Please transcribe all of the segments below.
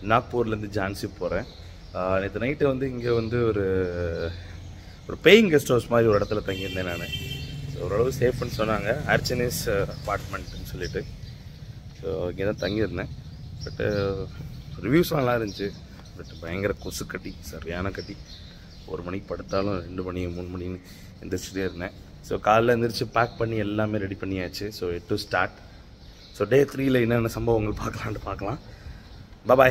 நாக்பூர்லேருந்து ஜான்சி போகிறேன் நேற்று நைட்டு வந்து இங்கே வந்து ஒரு ஒரு பேயிங் கெஸ்ட் ஹவுஸ் மாதிரி ஒரு இடத்துல தங்கியிருந்தேன் நான் ஸோ ஓரளவு சேஃப்னு சொன்னாங்க ஆர்ச்சனிஸ் அப்பார்ட்மெண்ட்னு சொல்லிட்டு ஸோ இங்கே தான் தங்கியிருந்தேன் பட்டு ரிவ்யூஸ்லாம் நல்லா இருந்துச்சு பட் பயங்கர கொசு கட்டி சரியான கட்டி ஒரு மணிக்கு படுத்தாலும் ரெண்டு மணி மூணு மணின்னு எந்திரிச்சிட்டே இருந்தேன் ஸோ காலைல எந்திரிச்சு பேக் பண்ணி எல்லாமே ரெடி பண்ணியாச்சு so to start so day த்ரீல என்னென்ன சம்பவங்கள் பார்க்கலான்ட்டு பார்க்கலாம் பாய்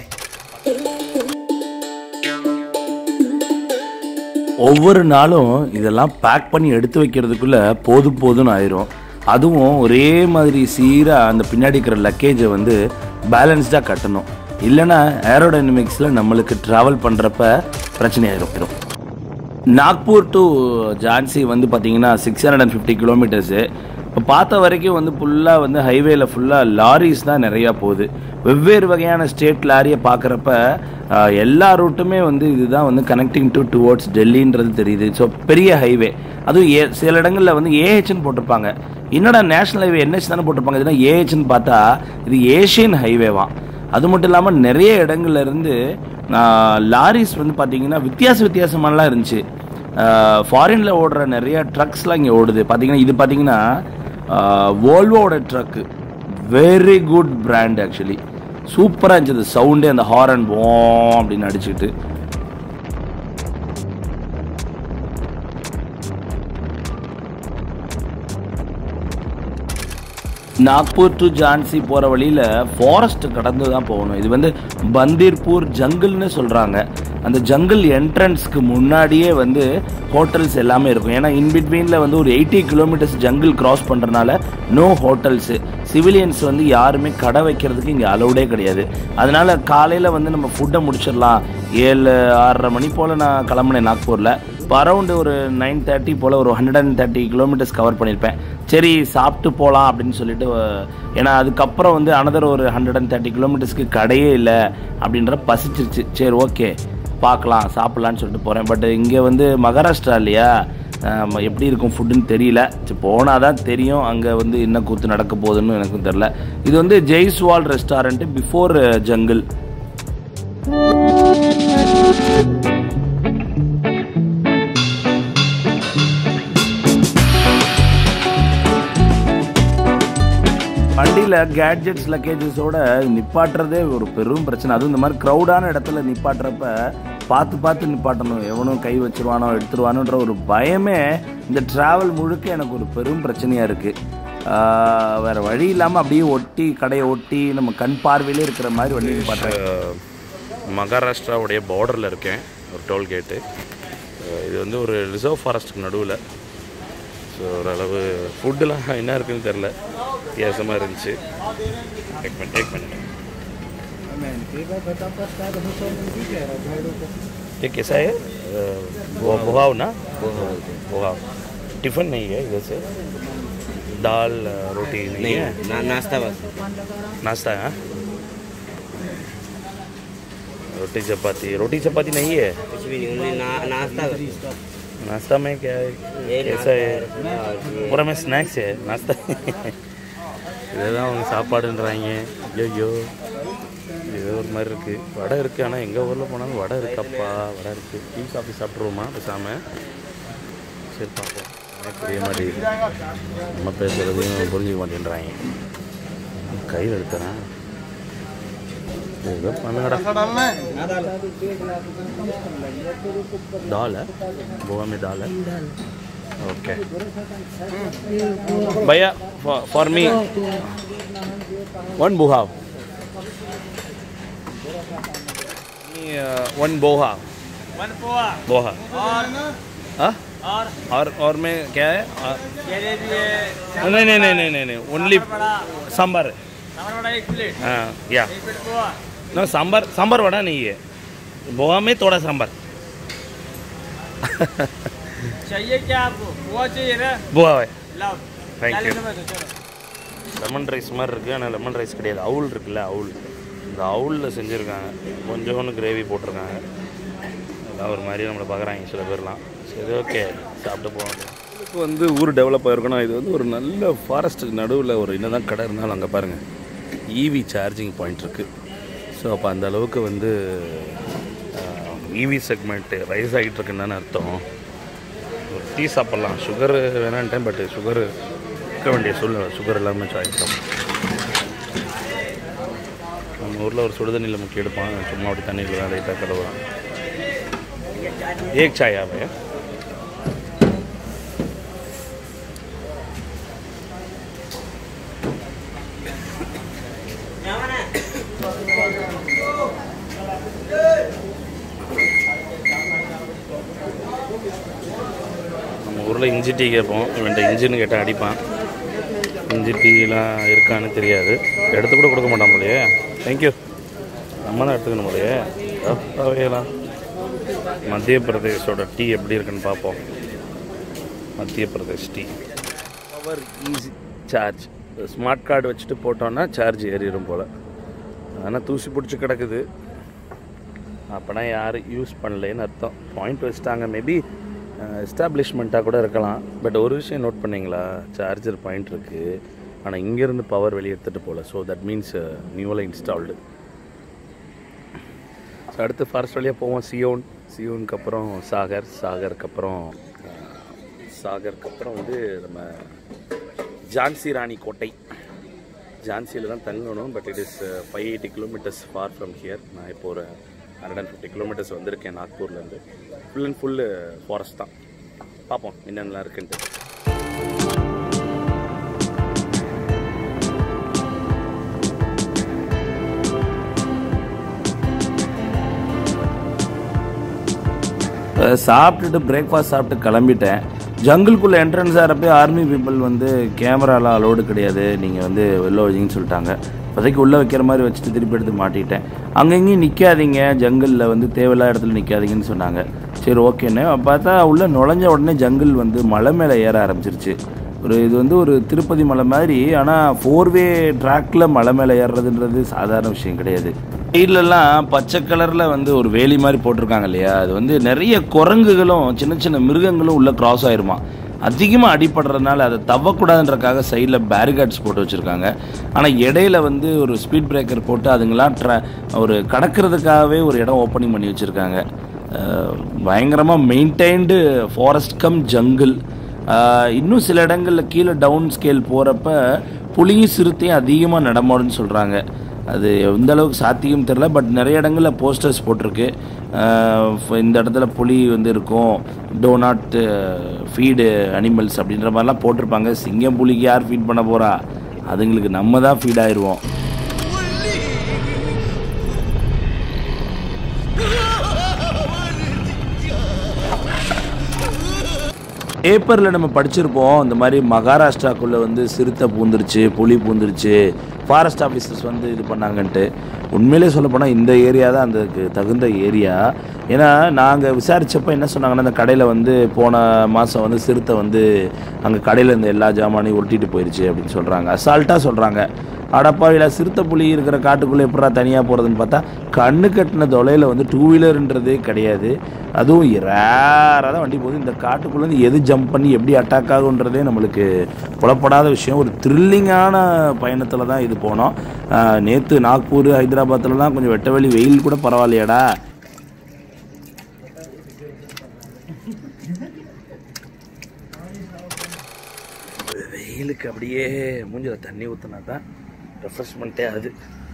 ஒவ்வொரு நாளும் இதெல்லாம் பேக் பண்ணி எடுத்து வைக்கிறதுக்குள்ள போதும் போதும்னு ஆயிரும் அதுவும் ஒரே மாதிரி சீராக அந்த பின்னாடி இருக்கிற லக்கேஜை வந்து பேலன்ஸ்டாக கட்டணும் இல்லைன்னா ஏரோடைனமிக்ஸில் நம்மளுக்கு ட்ராவல் பண்ணுறப்ப பிரச்சனையாயிரும் நாக்பூர் டு ஜான்சி வந்து பார்த்தீங்கன்னா six hundred and fifty kilometres இப்போ பார்த்த வரைக்கும் வந்து ஃபுல்லாக வந்து ஹைவேல ஃபுல்லாக லாரிஸ் தான் நிறையா போகுது வெவ்வேறு வகையான ஸ்டேட் லாரியை பார்க்குறப்ப எல்லா ரூட்டுமே வந்து இதுதான் வந்து கனெக்டிங் டு டுவோர்ட்ஸ் டெல்லின்றது தெரியுது ஸோ பெரிய ஹைவே அதுவும் ஏ சில இடங்களில் வந்து ஏஹெச்னு போட்டிருப்பாங்க என்னடா நேஷனல் ஹைவே என்ஹெச் தானே போட்டிருப்பாங்க இதுனா ஏஹெச்னு பார்த்தா இது ஏஷியன் ஹைவேவாம் அது மட்டும் இல்லாமல் நிறைய இடங்கள்ல இருந்து லாரிஸ் வந்து பார்த்தீங்கன்னா வித்தியாச வித்தியாசமானலாம் இருந்துச்சு ஃபாரினில் ஓடுற நிறைய ட்ரக்ஸ்லாம் இங்கே ஓடுது பார்த்தீங்கன்னா இது பார்த்தீங்கன்னா வோல்வோட truck very good brand actually சூப்பராக இருந்துச்சு சவுண்டே அந்த ஹாரன் போ அப்படின்னு அடிச்சுக்கிட்டு நாக்பூர் டு ஜான்சி போகிற வழியில் ஃபாரஸ்ட் கடந்து தான் போகணும் இது வந்து பந்தீர்பூர் ஜங்கிள்னு சொல்கிறாங்க அந்த ஜங்கிள் என்ட்ரன்ஸ்க்கு முன்னாடியே வந்து ஹோட்டல்ஸ் எல்லாமே இருக்கும் ஏன்னா இன்பிட்வீனில் வந்து ஒரு எயிட்டி கிலோமீட்டர்ஸ் ஜங்கிள் கிராஸ் பண்ணுறனால நோ ஹோட்டல்ஸு சிவிலியன்ஸ் வந்து யாருமே கடை வைக்கிறதுக்கு இங்கே அலௌடே கிடையாது அதனால காலையில் வந்து நம்ம ஃபுட்டை முடிச்சிடலாம் ஏழு ஆறரை மணி போல் நான் கிளம்புனேன் நாக்பூரில் இப்போ அரௌண்டு ஒரு நைன் தேர்ட்டி போல் ஒரு hundred and thirty kilometres cover பண்ணியிருப்பேன் சரி சாப்பிட்டு போகலாம் அப்படின்னு சொல்லிட்டு அஹ், ஏன்னா அதுக்கப்புறம் வந்து அனதர் ஒரு ஹண்ட்ரட் அண்ட் தேர்ட்டி கிலோமீட்டர்ஸ்க்கு கடையே இல்லை அப்படின்ற பசிச்சிருச்சு சரி ஓகே பார்க்கலாம் சாப்பிட்லான்னு சொல்லிட்டு போகிறேன் பட் இங்கே வந்து மகாராஷ்டிரா இல்லையா அஹ், எப்படி இருக்கும் ஃபுட்டுன்னு தெரியல சரி போனால் தான் தெரியும் அங்கே வந்து என்ன கூத்து நடக்க போகுதுன்னு எனக்கும் தெரில இது வந்து ஜெய்ஸ்வால் ரெஸ்டாரண்ட்டு பிஃபோர் ஜங்கிள் வண்டியில் கேட்ஜெட்ஸ் லக்கேஜஸோட நிப்பாட்டுறதே ஒரு பெரும் பிரச்சனை அதுவும் இந்த மாதிரி க்ரௌடான இடத்துல நிப்பாட்டுறப்ப பார்த்து பார்த்து நிப்பாட்டணும் எவனும் கை வச்சிருவானோ எடுத்துருவானோன்ற ஒரு பயமே இந்த டிராவல் முழுக்க எனக்கு ஒரு பெரும் பிரச்சனையாக இருக்குது வேறு வழி இல்லாமல் அப்படியே ஒட்டி கடையை ஒட்டி நம்ம கண் பார்வையிலே இருக்கிற மாதிரி வண்டி நிப்பாட்டுறேன் மகாராஷ்டிராவுடைய பார்டரில் இருக்கேன் ஒரு டோல்கேட்டு இது வந்து ஒரு ரிசர்வ் ஃபாரஸ்ட்டுக்கு நடுவில் ஸோ ஓரளவு ஃபுட்டுலாம் என்ன இருக்குன்னு தெரில வித்தியாசமாக இருந்துச்சு டேக் பண்ணி டேக் பண்ணி ये कैसा है अ, वो- बुहाव ना बुहाव टिफ़िन नहीं है इधर से दाल अ, रोटी नहीं, है ना, नाश्ता बस नाश्ता है हाँ? रोटी चपाती रोटी चपाती नहीं है कुछ भी नहीं ओनली ना, नाश्ता बस नाश्ता में क्या है ये कैसा है नाश्ता और ये பூரா ஸ்நாக்ஸ் நாஸ்தா இதுதான் அவங்க சாப்பாடுன்றாங்க ஐயோ இது ஒரு மாதிரி இருக்குது வடை இருக்குது ஆனால் எங்கள் ஊரில் போனாலும் வடை இருக்கப்பா வடை இருக்குது டீ காஃபி சாப்பிட்ருவோமா பேசாமல் சரி பார்ப்போம் எனக்கு புரிய மாட்டேங்குது நம்ம பேசுகிறதையும் புரிஞ்சிக்க மாட்டேன்றாங்க கையில் எடுத்துறேன் ஏதோ பண்ணுங்கடா दाल है गोवा में दाल है ओके भैया फॉर मी वन बुहाव वन बोहा वन पोहा बोहा और हाँ और और और में क्या है आ, जलेबी है नहीं नहीं नहीं नहीं नहीं नहीं ओनली बड़ा सांबर सामान बड़ा एक प्लेट हाँ या एक प्लेट पोहा ना सांबर सांबर वड़ा नहीं है बोहा में थोड़ा सांबर चाहिए क्या आपको पोहा चाहिए ना बोहा है लाओ Thank you. चालीस रुपए दो चलो லெமன் ரைஸ் மாதிரி இருக்குது ஆனால் லெமன் ரைஸ் கிடையாது அவுல் இருக்குல்ல அவுல் இந்த அவுலில் செஞ்சுருக்காங்க கொஞ்சோண்டு கிரேவி போட்டிருக்காங்க எல்லாம் ஒரு மாதிரி நம்மளை பார்க்குறாங்க சில பேர்லாம் சரி ஓகே சாப்பிட்டு போவாங்க இதுக்கு வந்து ஊர் டெவலப் ஆகிருக்கணும் இது வந்து ஒரு நல்ல ஃபாரஸ்ட்டுக்கு நடுவில் ஒரு என்னதான் கடை இருந்தாலும் அங்கே பாருங்கள் ஈவி சார்ஜிங் பாயிண்ட் இருக்குது ஸோ அப்போ அந்த அளவுக்கு வந்து இவி செக்மெண்ட்டு ரைஸ் ஆகிட்டு இருக்குன்னு தானே அர்த்தம் ஒரு டீ சாப்பிட்லாம் சுகர் வேணான்ட்டேன் பட் சுகர் இருக்க வேண்டிய சூழ்நிலை சுகர் எல்லாமே சாய்க்கிறோம் நம்ம ஊரில் ஒரு சுடுதண்ணியில் முக்கிய எடுப்பான் சும்மா அப்படி தண்ணியில் தான் லைட்டாக கழுவுறான் ஏக் சாய் ஆவே நம்ம ஊரில் இஞ்சி டீ கேட்போம் இவன்ட்ட இஞ்சின்னு கேட்டால் அடிப்பான் இஞ்சி டீலாம் இருக்கான்னு தெரியாது எடுத்து கூட கொடுக்க மாட்டான் போலையே தேங்க்யூ நம்ம தான் எடுத்துக்கணும் போலையே அவையலாம் மத்திய பிரதேஷோட டீ எப்படி இருக்குன்னு பார்ப்போம் மத்திய பிரதேஷ் டீ power easy charge smart card வச்சுட்டு போட்டோன்னா சார்ஜ் ஏறிடும் போல் ஆனால் தூசி பிடிச்சி கிடக்குது அப்போனா யாரும் யூஸ் பண்ணலேன்னு அர்த்தம் பாயிண்ட் வச்சுட்டாங்க மேபி எஸ்டாப்ளிஷ்மெண்ட்டாக கூட இருக்கலாம் பட் ஒரு விஷயம் நோட் பண்ணீங்களா சார்ஜர் பாயிண்ட் இருக்குது ஆனால் இங்கேருந்து பவர் வெளியே எடுத்துகிட்டு போகல ஸோ தட் மீன்ஸ் நியூவில் இன்ஸ்டால்டு ஸோ அடுத்து ஃபாரஸ்ட் வழியாக போவோம் சியோன் சியோனுக்கு அப்புறம் சாகர் சாகருக்கு அப்புறம் அஹ், சாகருக்கு அப்புறம் வந்து நம்ம ஜான்சி ராணி கோட்டை ஜான்சியில் தான் தங்கணும் but it is five eighty kilometres far from here நான் இப்போ ஒரு ஹண்ட்ரட் அண்ட் ஃபிஃப்டி கிலோமீட்டர்ஸ் வந்திருக்கேன் நாக்பூர்லேருந்து ஃபுல் அண்ட் ஃபுல்லு ஃபாரஸ்ட் தான் பார்ப்போம் என்னென்னலாம் இருக்குன்ட்டு அஹ் சாப்பிட்டுட்டு பிரேக்ஃபாஸ்ட் சாப்பிட்டு கிளம்பிட்டேன் ஜங்கிள்குள்ளே என்ட்ரன்ஸ் ஆகிறப்ப ஆர்மி பீப்புள் வந்து கேமராலாம் அலோடு கிடையாது நீங்கள் வந்து வெளில வச்சிங்கன்னு சொல்லிட்டாங்க இப்போதைக்கு உள்ளே வைக்கிற மாதிரி வச்சுட்டு திருப்பி எடுத்து மாட்டிட்டேன் அங்கங்கேயும் நிற்காதீங்க ஜங்கிளில் வந்து தேவையில்லாத இடத்துல நிற்காதீங்கன்னு சொன்னாங்க சரி ஓகேன்னு பார்த்தா உள்ளே நுழைஞ்ச உடனே ஜங்கிள் வந்து மலை மேலே ஏற ஆரம்பிச்சிருச்சு ஒரு இது வந்து ஒரு திருப்பதி மலை மாதிரி ஆனால் ஃபோர்வே ட்ராக்ல மலை மேலே ஏறுறதுன்றது சாதாரண விஷயம் கிடையாது சைட்லலாம் பச்சை கலரில் வந்து ஒரு வேலி மாதிரி போட்டிருக்காங்க இல்லையா அது வந்து நிறைய குரங்குகளும் சின்ன சின்ன மிருகங்களும் உள்ளே கிராஸ் ஆயிருமா அதிகமாக அடிபடுறதுனால அதை தவக்கூடாதுன்றக்காக சைடில் பேரிகார்ட்ஸ் போட்டு வச்சுருக்காங்க ஆனால் இடையில வந்து ஒரு ஸ்பீட் பிரேக்கர் போட்டு அதுங்களாம் ட்ர ஒரு கடக்கிறதுக்காகவே ஒரு இடம் ஓப்பனிங் பண்ணி வச்சுருக்காங்க பயங்கரமாக மெயின்டைன்டு ஃபாரஸ்ட் கம் ஜங்கிள் ஆஹ் இன்னும் சில இடங்களில் கீழே டவுன் ஸ்கேல் போகிறப்ப புலியும் சிறுத்தையும் அதிகமாக நடமாடுன்னு சொல்கிறாங்க அது எந்த அளவுக்கு சாத்தியம் தெரில பட் நிறைய இடங்களில் போஸ்டர்ஸ் போட்டிருக்கு ஆஹ் ஃப- இந்த இடத்துல புலி வந்து இருக்கும் டோ நாட் ஃபீடு அனிமல்ஸ் அப்படின்ற மாதிரிலாம் போட்டிருப்பாங்க சிங்கம் புலிக்கு யார் ஃபீட் பண்ண போகிறா அதுங்களுக்கு நம்ம தான் ஃபீட் ஆயிடுவோம் பேப்பரில் நம்ம படிச்சிருப்போம் இந்த மாதிரி மகாராஷ்டிராக்குள்ளே வந்து சிறுத்தை பூந்துருச்சு புலி பூந்துருச்சு ஃபாரஸ்ட் ஆஃபீஸர்ஸ் வந்து இது பண்ணாங்கன்ட்டு உண்மையிலே சொல்லப்போனால் இந்த ஏரியா தான் அதுக்கு தகுந்த ஏரியா ஏன்னா நாங்கள் விசாரித்தப்போ என்ன சொன்னாங்கன்னா அந்த கடையில் வந்து போன மாதம் வந்து சிறுத்தை வந்து அங்கே கடையில் இருந்த எல்லா ஜாமானையும் உருட்டிட்டு போயிடுச்சு அப்படின்னு சொல்கிறாங்க அசால்ட்டாக சொல்கிறாங்க அடப்பாவில சிறுத்தை புலி இருக்கிற காட்டுக்குள்ளே எப்படா தனியாக போகிறதுன்னு பார்த்தா கண்ணு கட்டின தொலையில் வந்து டூ வீலர்ன்றதே கிடையாது அதுவும் ரேராக தான் வண்டி போகுது இந்த காட்டுக்குள்ளேருந்து எது ஜம்ப் பண்ணி எப்படி அட்டாக் ஆகுன்றதே நம்மளுக்கு புலப்படாத விஷயம் ஒரு த்ரில்லிங்கான பயணத்தில் தான் இது போனோம் நேற்று நாக்பூர் ஹைதராபாத்லலாம் கொஞ்சம் வெட்ட வெளி வெயில் கூட பரவாயில்லையாடா வெயிலுக்கு அப்படியே மூஞ்சில் தண்ணி ஊற்றினா தான் ரெஃப்ரெஷ்மெண்ட்டே ஆகுது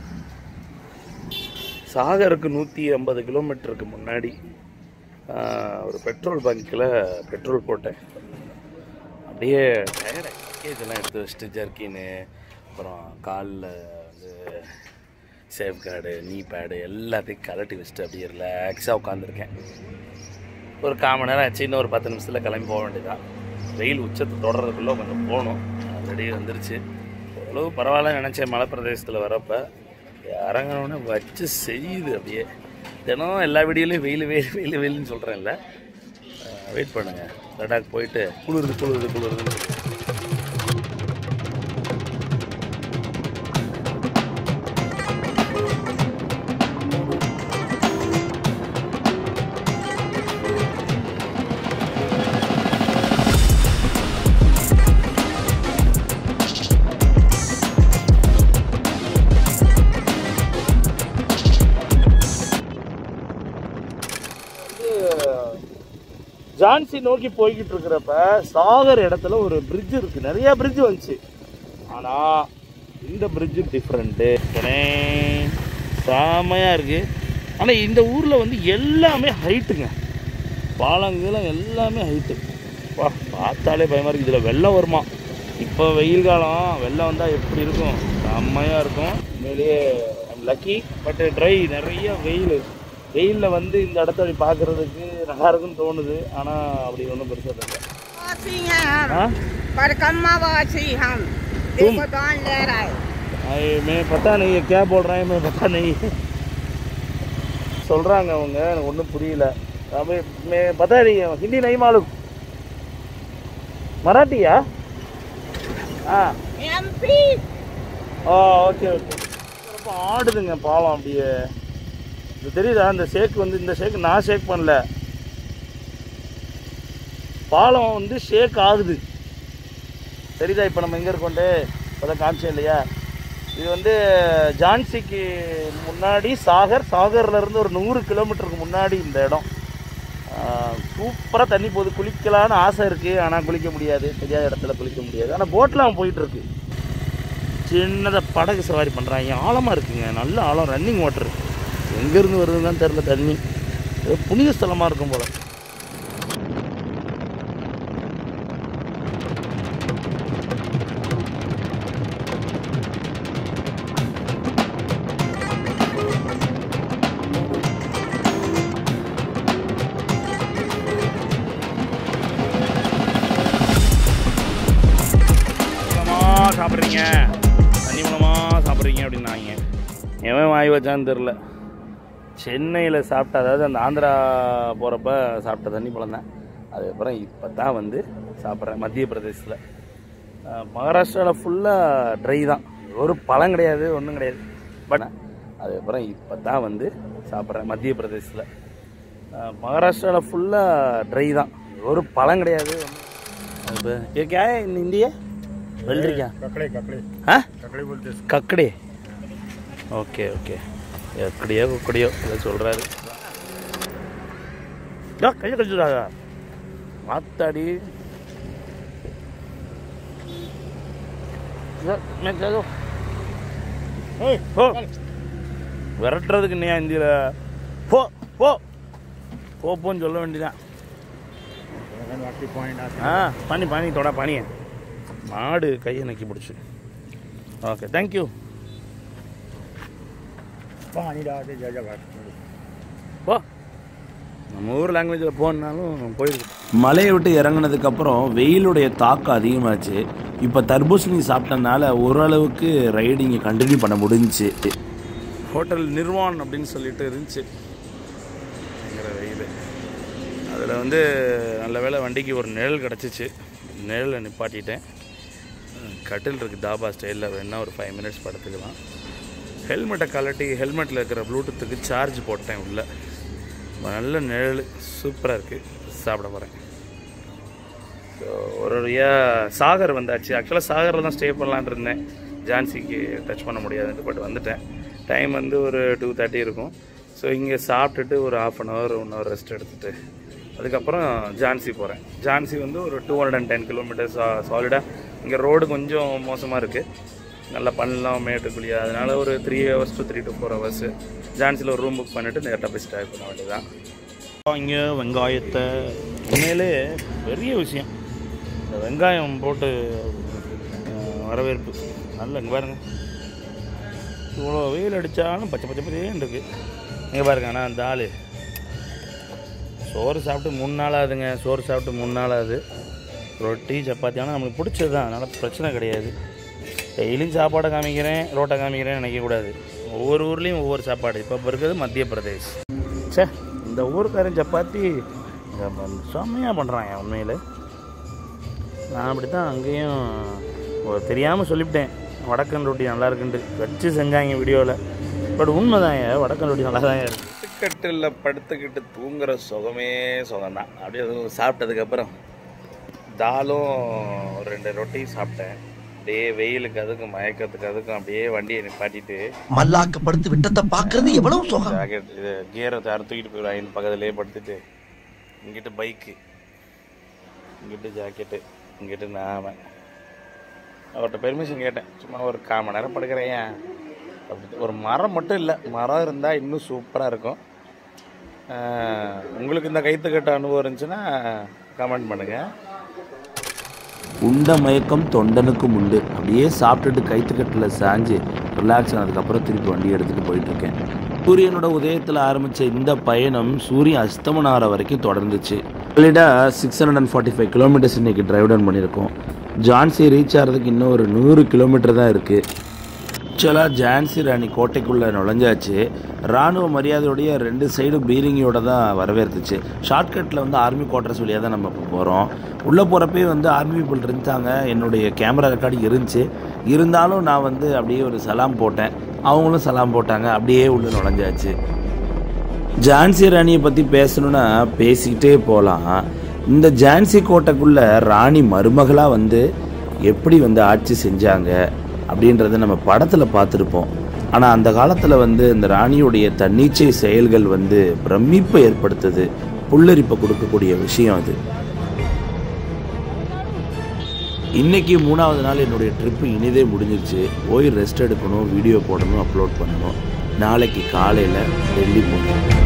சாகருக்கு நூற்றி ஐம்பது கிலோமீட்டருக்கு முன்னாடி ஆஹ், ஒரு பெட்ரோல் பங்க்கில் பெட்ரோல் போட்டேன் அப்படியே டயர்ட் லக்கேஜெல்லாம் எடுத்து வச்சுட்டு ஜர்க்கின்னு அப்புறம் காலில் வந்து சேஃப் கார்டு நீ பேடு எல்லாத்தையும் கலட்டி வச்சுட்டு அப்படியே ரிலாக்ஸாக உட்காந்துருக்கேன் ஒரு கால் மணி நேரம் ஆச்சு இன்னும் ஒரு பத்து நிமிஷத்தில் கிளம்பி போக வேண்டியதான் வெயில் உச்சத்தை தொடர்றதுக்குள்ளே கொஞ்சம் போகணும் ஆல்ரெடி வந்துருச்சு ஓரளவு பரவாயில்ல நினச்சேன் மலை பிரதேசத்தில் வரப்போ இறங்கினோடனே வச்சு செய்யுது அப்படியே தினம் எல்லா வீடியோலையும் வெயில் வெயில் வெயில் வெயில்னு சொல்கிறேன்ல வெயிட் பண்ணுங்கள் லடாக் போயிட்டு குளிருது குளிருது குளிருதுன்னு ஜான்சி நோக்கி போய்கிட்டு இருக்கிறப்ப சாகர் இடத்துல ஒரு பிரிட்ஜ் இருக்கு நிறைய பிரிட்ஜ் வந்துச்சு ஆனா இந்த பிரிட்ஜ் டிஃப்ரெண்ட்டு செமையா இருக்கு ஆனா இந்த ஊர்ல வந்து எல்லாமே ஹைட்டுங்க பாலங்கீழம் எல்லாமே ஹைட்டு வா பார்த்தாலே பயமா இருக்கு இதுல வெள்ளம் வருமா இப்போ வெயில் காலம் வெள்ளம் வந்தால் எப்படி இருக்கும் செம்மையாக இருக்கும் உண்மையிலேயே லக்கி பட் ட்ரை நிறைய வெயில் வெயிலில் வந்து இந்த இடத்த அப்படி பார்க்குறதுக்கு நல்லா இருக்குன்னு தோணுது ஆனால் அப்படி ஒன்றும் பெருசாக இல்லை वासी हैं हम हाँ परकम्मा वासी हम देखो दान ले रहा है अरे, मैं पता नहीं है क्या बोल रहे हैं मैं पता नहीं சொல்கிறாங்க அவங்க எனக்கு ஒன்றும் புரியல अबे मैं पता नहीं है हिंदी नहीं मालूम मराठीயா ஆ एमपी ஆ ஓகே ஓகே ரொம்ப ஆடுதுங்க பாலம் அப்படியே இது தெரியுதா இந்த ஷேக் வந்து இந்த ஷேக் நான் ஷேக் பண்ணல பாலம் வந்து ஷேக் ஆகுது தெரியுதா இப்போ நம்ம எங்கே இருக்கோண்டு இப்போ காமிச்சேன் இல்லையா இது வந்து ஜான்சிக்கு முன்னாடி சாகர் சாகர்ல இருந்து ஒரு நூறு கிலோமீட்டருக்கு முன்னாடி இந்த இடம் சூப்பராக தண்ணி போகுது குளிக்கலான்னு ஆசை இருக்குது ஆனால் குளிக்க முடியாது தெரியாத இடத்துல குளிக்க முடியாது ஆனால் போட்டில் அவன் போயிட்டு இருக்கு சின்னதாக படகு சவாரி பண்ணுறாங்க ஆழமாக இருக்குங்க நல்ல ஆழம் ரன்னிங் வாட்டர் எங்கேருந்து வருதுன்னு தான் தெரில தண்ணி ஏதோ புனித ஸ்தலமாக இருக்கும் போல் மூலமாக சாப்பிட்றீங்க தண்ணி மூலமாக சாப்பிட்றீங்க அப்படின்னாங்க எவன் வாய் வச்சான்னு தெரில சென்னையில் சாப்பிட்ட அதாவது அந்த ஆந்திரா போகிறப்ப சாப்பிட்ட தண்ணி பழம் தான் அதுக்கப்புறம் இப்போ தான் வந்து சாப்பிட்றேன் மத்திய பிரதேசத்தில் மகாராஷ்டிராவில் ஃபுல்லாக ட்ரை தான் ஒரு பழம் கிடையாது ஒன்றும் கிடையாது பட் அதுக்கப்புறம் இப்போ தான் வந்து சாப்பிட்றேன் மத்திய பிரதேசத்தில் மகாராஷ்டிராவில் ஃபுல்லாக ட்ரை தான் ஒரு பழம் கிடையாது ஒண்ணும் ये क्या है इन हिंदी है बल्ली क्या ककड़े ककड़े हाँ ककड़े बोलते हैं கக்கடே ஓகே ஓகே எப்படியோ குக்கடியோ இதை சொல்கிறாரு கையை கழிச்சுடாதா மாத்தாடி போ விரட்டுறதுக்கு நீ இந்தியில் போ போ போ போன்னு சொல்ல வேண்டியதான் आपकी पॉइंट आते ஆ பானி பானி தொடா பானிய மாடு கையை நக்கி பிடிச்சி ஓகே தேங்க்யூ पानी डालते जय जगह போ நம்ம ஊர் லாங்குவேஜில் போனாலும் போயிருக்கு மலையை விட்டு இறங்குனதுக்கு அப்புறம் வெயிலுடைய தாக்கம் அதிகமாச்சு இப்போ தர்பூசணி சாப்பிட்டனால ஓரளவுக்கு ரைடிங்கை கண்டினியூ பண்ண முடிஞ்சுச்சு ஹோட்டல் நிர்வான் அப்படின்னு சொல்லிட்டு இருந்துச்சு பயங்கர வெயில் அதில் வந்து நல்ல வேளை வண்டிக்கு ஒரு நிழல் கிடச்சிச்சு நிழலில் நிப்பாட்டிட்டேன் கட்டில் இருக்குது தாபா ஸ்டைலில் வேணா ஒரு ஃபைவ் மினிட்ஸ் படுத்துக்கலாம் ஹெல்மெட்டை கலட்டி ஹெல்மெட்டில் இருக்கிற ப்ளூடூத்துக்கு சார்ஜ் போட்டேன் உள்ளே நல்ல நிழல் சூப்பராக இருக்குது சாப்பிட போகிறேன் ஸோ ஒரு வழியாக சாகர் வந்தாச்சு ஆக்சுவலாக சாகரில் தான் ஸ்டே பண்ணலான்னு இருந்தேன் ஜான்சிக்கு டச் பண்ண முடியாதுன்ட்டு பட் வந்துட்டேன் டைம் வந்து ஒரு டூ தேர்ட்டி இருக்கும் ஸோ இங்கே சாப்பிட்டுட்டு ஒரு half an hour one hour rest எடுத்துட்டு அதுக்கப்புறம் ஜான்சி போகிறேன் ஜான்சி வந்து ஒரு two hundred and ten kilometres சாலிடாக இங்கே ரோடு கொஞ்சம் மோசமாக இருக்குது நல்லா பண்ணலாம் மேட்டுக்குழியா அதனால ஒரு three hours to three to four hours ஜான்சியில் ஒரு ரூம் புக் பண்ணிவிட்டு நேரட்டாக போய் ஸ்டே பண்ண வேண்டியதான் இங்கே வெங்காயத்தை உண்மையிலே பெரிய விஷயம் இந்த வெங்காயம் போட்டு அஹ், வரவேற்பு நல்ல இங்கே பாருங்க இவ்வளோ வெயில் அடித்தாலும் பச்சை பச்சை பச்சைன்னு இருக்கு இங்கே பாருங்க ஆனால் அந்த ஆள் சோறு சாப்பிட்டு மூணு நாள் ஆகுதுங்க சோறு சாப்பிட்டு மூணு நாள் ஆகுது ரொட்டி சப்பாத்தி ஆனால் நம்மளுக்கு பிடிச்சது தான் அதனால் பிரச்சனை கிடையாது டெய்லியும் சாப்பாடை காமிக்கிறேன் ரோட்டை காமிக்கிறேன்னு நினைக்கக்கூடாது ஒவ்வொரு ஊர்லேயும் ஒவ்வொரு சாப்பாடு இப்போ இருக்கிறது மத்திய பிரதேஷ் ச்சே இந்த ஊருக்காரன் சப்பாத்தி செம்மையாக பண்ணுறாங்க உண்மையில் நான் அப்படி தான் அங்கேயும் ஒரு தெரியாமல் சொல்லிவிட்டேன் வடக்கன் ரொட்டி நல்லா இருக்குன்ட்டு வச்சு செஞ்சாங்க வீடியோவில் பட் உண்மைதாங்க வடக்கன் ரொட்டி நல்லா தான் இருக்கு கட்டில் படுத்துக்கிட்டு தூங்குற சுகமே சுகம்தான் அப்படியே அதுவும் சாப்பிட்டதுக்கப்புறம் தாலும் ஒரு ரெண்டு ரொட்டி சாப்பிட்டேன் அப்படியே வெயிலுக்கு அதுக்கும் மயக்கத்துக்கு அதுக்கும் அப்படியே வண்டியை நிப்பாட்டிட்டு மல்லாக்கப்படுத்து விட்டத்தை பாக்குறது எவ்வளவு சுகம் ஜாக்கெட் இது கியரை யாரும் தூக்கிட்டு போயிடுவாங்க பக்கத்துலேயே படுத்துட்டு இங்கிட்டு பைக்கு இங்கிட்டு ஜாக்கெட்டு இங்கிட்டு நாம அவர்கிட்ட பெர்மிஷன் கேட்டேன் சும்மா ஒரு கால் மணி நேரம் படுக்கிறேன் அப்படி ஒரு மரம் மட்டும் இல்லை மரம் இருந்தால் இன்னும் சூப்பராக இருக்கும் ஆஹ், உங்களுக்கு இந்த கைத்துக்கட்ட அனுபவம் இருந்துச்சுன்னா கமெண்ட் பண்ணுங்கள் உண்ட மயக்கம் தொண்டனுக்கும் உண்டு அப்படியே சாப்பிட்டுட்டு கைத்துக்கட்டில் சாஞ்சு ரிலாக்ஸ் ஆனதுக்கப்புறம் திருப்பி வண்டி எடுத்துகிட்டு போயிட்டுருக்கேன் சூரியனோட உதயத்தில் ஆரம்பித்த இந்த பயணம் சூரியன் அஸ்தமனம் ஆகிற வரைக்கும் தொடர்ந்துச்சு சாலிடாக six hundred and forty five kilometres இன்றைக்கி டிரைவ் டவுன் பண்ணியிருக்கோம் ஜான்சி ரீச் ஆகிறதுக்கு இன்னும் ஒரு நூறு கிலோமீட்டர் தான் இருக்குது ஆக்சுவலாக ஜான்சி ராணி கோட்டைக்குள்ளே நுழைஞ்சாச்சு ராணுவ மரியாதையோடைய ரெண்டு சைடும் பீரிங்கியோட தான் வரவேற்றுச்சு ஷார்ட்கட்டில் வந்து ஆர்மி குவார்ட்டர்ஸ் வழியாக தான் நம்ம இப்போ போகிறோம் உள்ளே போகிறப்பே வந்து ஆர்மி பீப்புள் இருந்தாங்க என்னுடைய கேமரா ரெக்கார்டு இருந்துச்சு இருந்தாலும் நான் வந்து அப்படியே ஒரு சலாம் போட்டேன் அவங்களும் சலாம் போட்டாங்க அப்படியே உள்ளே நுழைஞ்சாச்சு ஜான்சி ராணியை பற்றி பேசணும்னா பேசிக்கிட்டே போகலாம் இந்த ஜான்சி கோட்டைக்குள்ளே ராணி மருமகளாக வந்து எப்படி வந்து ஆட்சி செஞ்சாங்க அப்படின்றத நம்ம படத்தில் பார்த்துருப்போம் ஆனால் அந்த காலத்தில் வந்து இந்த ராணியுடைய தன்னிச்சை செயல்கள் வந்து பிரமிப்பை ஏற்படுத்துது புல்லரிப்பை கொடுக்கக்கூடிய விஷயம் அது இன்னைக்கு மூணாவது நாள் என்னுடைய ட்ரிப்பு இனிதே முடிஞ்சிருச்சு போய் ரெஸ்ட் எடுக்கணும் வீடியோ போடணும் அப்லோட் பண்ணணும் நாளைக்கு காலையில் டெல்லி போகணும்